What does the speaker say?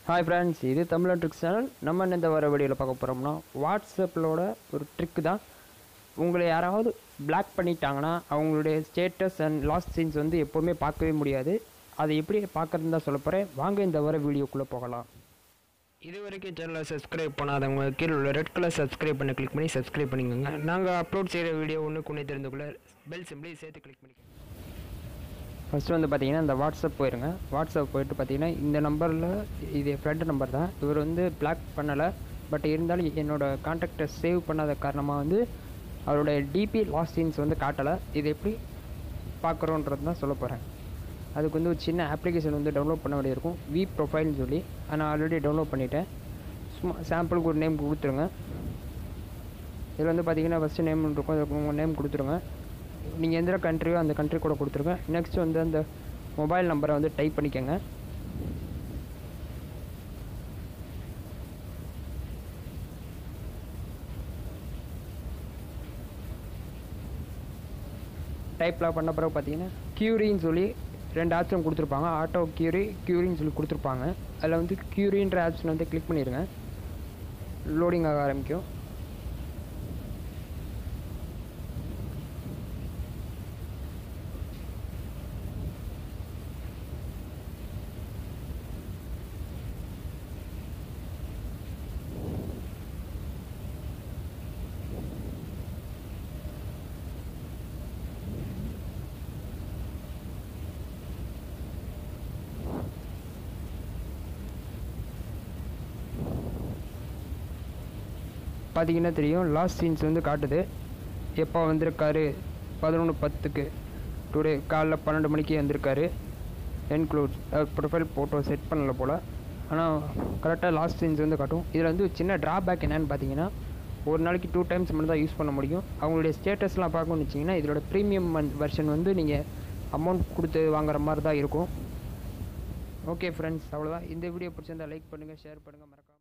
hi friends இது தமிழன் tricks channel நம்ம என்ன இந்த வர வீடியோவில் பார்க்க போகிறோம்னா வாட்ஸ்அப்பிலோட ஒரு ட்ரிக் தான் உங்களை யாராவது பிளாக் பண்ணிட்டாங்கன்னா அவங்களுடைய ஸ்டேட்டஸ் அண்ட் லாஸ்ட் சீன்ஸ் வந்து எப்போவுமே பார்க்கவே முடியாது அதை எப்படி பார்க்குறதுன்னு தான் சொல்ல போகிறேன் வாங்க இந்த வர வீடியோக்குள்ளே போகலாம் இது வரைக்கும் சேனலை சப்ஸ்கிரைப் பண்ணாதவங்க கீழே உள்ள ரெட் கலர் சப்ஸ்கிரைப் பண்ணி கிளிக் பண்ணி சப்ஸ்கிரைப் பண்ணிக்கோங்க நாங்கள் அப்லோட் செய்கிற வீடியோ ஒன்று கொண்டு தெரிந்துக்குள்ள பெல் சிம்பிளி சேர்த்து கிளிக் பண்ணிக்கோங்க ஃபஸ்ட்டு வந்து பார்த்தீங்கன்னா இந்த வாட்ஸ்அப் போயிருங்க வாட்ஸ்அப் போயிட்டு பார்த்தீங்கன்னா இந்த நம்பரில் இது என் ஃப்ரெண்டு நம்பர் தான் இவர் வந்து பிளாக் பண்ணலை பட் இருந்தாலும் என்னோடய கான்டாக்டை சேவ் பண்ணாத காரணமாக வந்து அவரோட டிபி லாஸ்ட் சீன்ஸ் வந்து காட்டலை இது எப்படி பார்க்குறோன்றது தான் சொல்ல போகிறேன் அதுக்கு வந்து ஒரு சின்ன அப்ளிகேஷன் வந்து டவுன்லோட் பண்ண வேண்டியது இருக்கும் வி ப்ரொஃபைல்னு சொல்லி அதை நான் ஆல்ரெடி டவுன்லோட் பண்ணிட்டேன் சும்மா சாம்பிளுக்கு ஒரு நேம் கொடுத்துருங்க இதில் வந்து பார்த்தீங்கன்னா ஃபஸ்ட்டு நேம் இருக்கும் அதுக்கு உங்கள் நேம் கொடுத்துருங்க நீங்கள் எந்த கண்ட்ரியோ அந்த கண்ட்ரி கூட கொடுத்துருங்க நெக்ஸ்ட் வந்து அந்த மொபைல் நம்பரை வந்து டைப் பண்ணிக்கோங்க டைப்லாம் பண்ண பிறகு பார்த்தீங்கன்னா க்யூரின்னு சொல்லி ரெண்டு ஆப்ஷன் கொடுத்துருப்பாங்க ஆட்டோ க்யூரி க்யூரின்னு சொல்லி கொடுத்துருப்பாங்க அதில் வந்து க்யூரின்ற ஆப்ஷன் வந்து கிளிக் பண்ணிடுங்க லோடிங் ஆக ஆரம்பிக்கும் பார்த்தீங்கன்னா தெரியும் லாஸ்ட் சீன்ஸ் வந்து காட்டுது எப்போ வந்திருக்காரு பதினொன்று பத்துக்கு டுடே காலைல பன்னெண்டு மணிக்கு வந்திருக்காரு என்க்ளூட் ப்ரொஃபைல் ஃபோட்டோ செட் பண்ணல போல் ஆனால் கரெக்டாக லாஸ்ட் சீன்ஸ் வந்து காட்டும் இதில் வந்து சின்ன ட்ராபேக் என்னென்னு பார்த்தீங்கன்னா ஒரு நாளைக்கு டூ டைம்ஸ் மட்டும் தான் யூஸ் பண்ண முடியும் அவங்களுடைய ஸ்டேட்டஸ்லாம் பார்க்கணும்னு வச்சிங்கன்னா இதோட ப்ரீமியம் வெர்ஷன் வந்து நீங்கள் அமௌண்ட் கொடுத்து வாங்குற மாதிரி தான் இருக்கும் ஓகே ஃப்ரெண்ட்ஸ் அவ்வளோதான் இந்த வீடியோ பிடிச்சிருந்தா லைக் பண்ணுங்கள் ஷேர் பண்ணுங்கள் மறக்காம